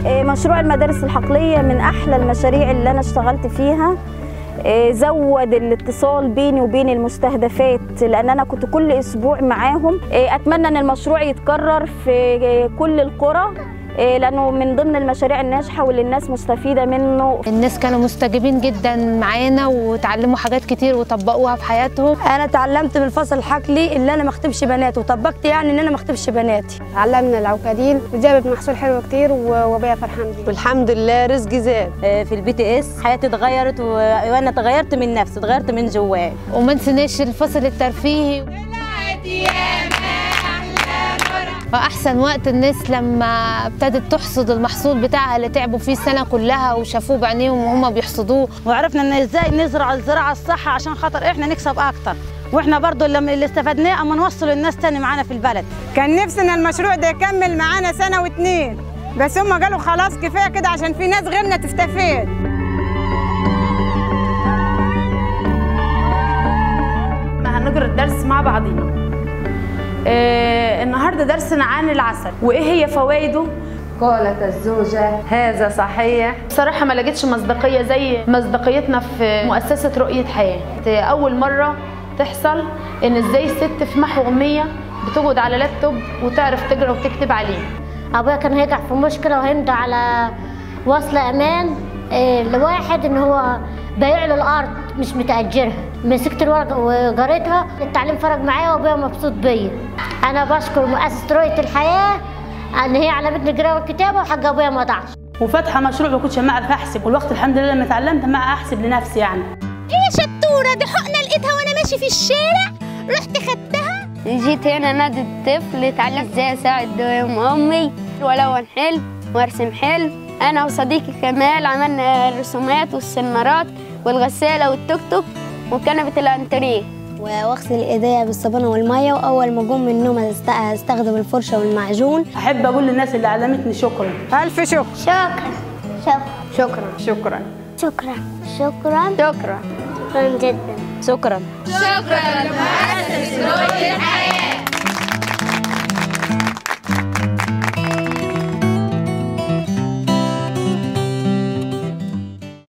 آه، مشروع المدارس الحقلية من أحلى المشاريع اللي أنا اشتغلت فيها آه، زود الاتصال بيني وبين المستهدفات لأن أنا كنت كل أسبوع معاهم آه، أتمنى أن المشروع يتكرر في آه، كل القرى آه، لأنه من ضمن المشاريع الناجحة واللي الناس مستفيدة منه الناس كانوا مستجيبين جدا معانا وتعلموا حاجات كتير وطبقوها في حياتهم انا اتعلمت من الفصل الحقلي اللي انا ما اخطبش بنات وطبقت يعني ان انا ما اخطبش بناتي علمنا العوكادين وجابت محصول حلو كتير وابويا فرحان بيه والحمد لله رزقي زاد في البي تي اس حياتي اتغيرت و- وانا اتغيرت من نفسي اتغيرت من جواي وما نسيناش الفصل الترفيهي فأحسن وقت الناس لما ابتدت تحصد المحصول بتاعها اللي تعبوا فيه السنة كلها وشافوه بعينيهم وهم بيحصدوه وعرفنا ان ازاي نزرع الزراعه الصح عشان خاطر احنا نكسب اكتر واحنا برضو اللي اللي استفدناه اما نوصل الناس تاني معانا في البلد كان نفسنا المشروع ده يكمل معانا سنة واتنين بس هم قالوا خلاص كفاية كده عشان في ناس غيرنا تستفيد هنقرا الدرس مع بعضينا آه النهارده درسنا عن العسل وايه هي فوائده قالت الزوجة هذا صحيح بصراحه ما لقيتش مصداقيه زي مصداقيتنا في مؤسسه رؤيه حياه اول مره تحصل ان ازاي الست في محو اميه بتقعد على لابتوب وتعرف تقرا وتكتب عليه ابويا كان هيقع في مشكله وهيمضي على وصل امان إيه، لواحد ان هو بايع له الارض مش متاجرها مسكت الورقه وقريتها التعليم فرق معايا وابويا مبسوط بيا انا بشكر مؤسسه رؤيه الحياه ان هي علمتني القراءه والكتابه وحق ابويا ما ضاعش وفاتحه مشروع ما كنتش اعرف احسب والوقت الحمد لله لما اتعلمت ما احسب لنفسي يعني ايه شطوره دي حقنه لقيتها وانا ماشي في الشارع رحت خدتها جيت هنا نادي الطفل اتعلمت ازاي اساعد امي والون حلو وارسم حلو انا وصديقي كمال عملنا الرسومات والسنارات والغساله والتوك توك وكنبه الانتريه واغسل ايديا بالصابونه والميه واول ما اقوم من النوم أست- استخدم الفرشه والمعجون احب اقول للناس اللي علمتني شكرا ألف شكر شكرا شكرا شكرا شكرا شكرا شكرا شكرا شكرا جدا شكرا شكرا